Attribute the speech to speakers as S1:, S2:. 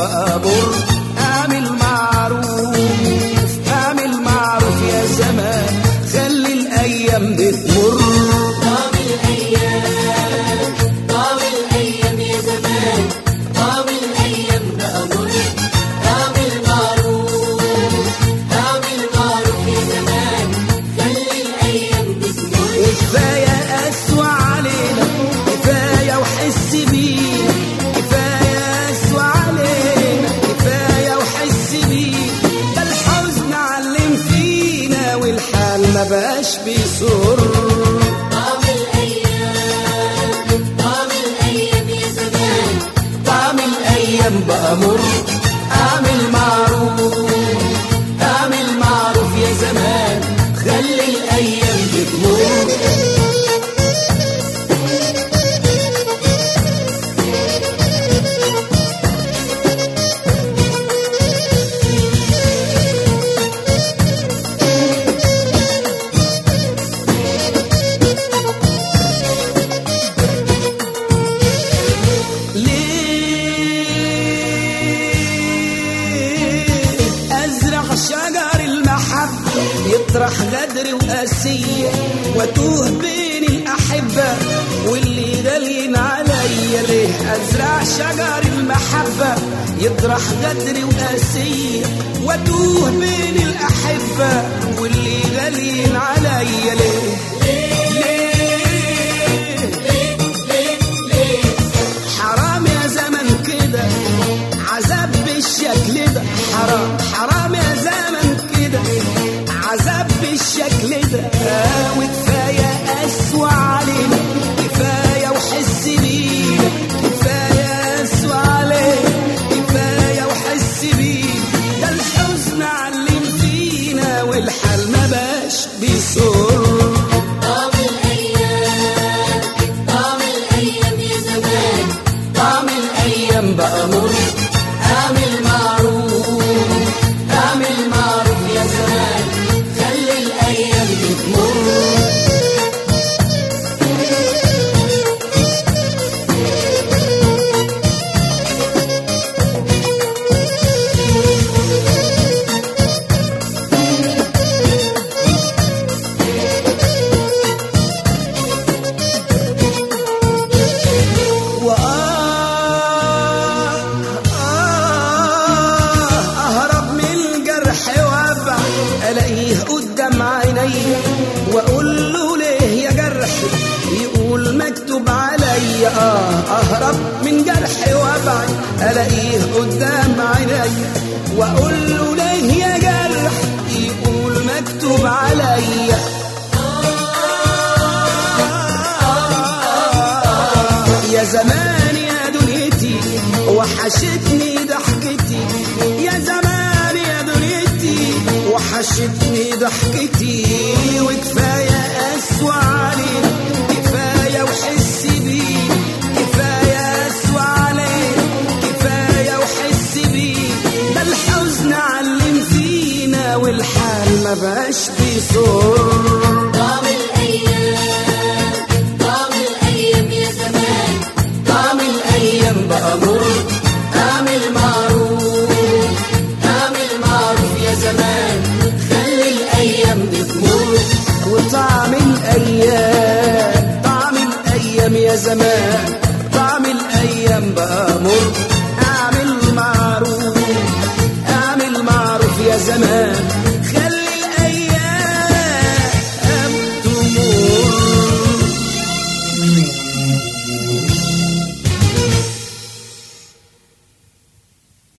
S1: بقى مر اعمل معروف اعمل معروف يا زمان خلي الايام دي تمر
S2: طاب الأيام طاب الأيام يا زمان طاب الأيام بقى مر طاب المعروف طاب المعروف يا زمان خلي الأيام بتمر
S1: كفاية أسوأ علينا كفاية وحس بينا كفاية أسوأ علينا كفاية وحس بينا ده الحزن علم فينا والحال ما بقاش بيسر
S2: طاب الأيام طاب الأيام يا زمان
S1: طعم الأيام بقى مر أعمل معروف أعمل معروف يا زمان خلي الأيام بتمر ليه أزرع شجر المحبة يطرح غدر وقاسية واتوه بين الأحبة واللي غاليين عليا ليه أزرع شجر المحبة يطرح غدر وقاسية واتوه بين الأحبة واللي غاليين عليا ليه ليه حرام يا زمن كده عذاب بالشكل ده حرام حرام يا زمن كده عذاب بالشكل ده آه، وكفايه اسوأ علينا كفايه وحس بينا كفايه اسوأ علينا كفايه وحس بينا ده الحزن علم فينا والحال ما باش بيسر
S2: طاب الأيام طاب الأيام يا زمان
S1: طعم الايام بقى مر اعمل معروف اعمل معروف يا زمان خلي الايام بتمر أهرب من الجرح وابع ألاقيه قدام عيني وأقول له ليه يا جرح يقول مكتوب عليا آه أهرب من جرح وابع ألاقيه قدام عيني وأقول له ليه يا جرح يقول مكتوب عليا يا زمان يا دنيتي وحشتني ضحكتي يا زمان يا دنيتي وحشتني ضحكتي وكفاية أسوأ علينا كفاية وحس بيه كفاية أسوأ علينا كفاية وحس بيه ده الحزن علم فينا والحال ما بقاش بيصر
S2: طاب الأيام طاب الأيام يا زمان
S1: طعم الايام بقى مر اعمل معروف اعمل معروف يا زمان خلي الايام دي تمر وطعم الايام طعم الايام يا زمان طعم الايام بقى مر اعمل معروف اعمل معروف يا زمان خلي الايام تمر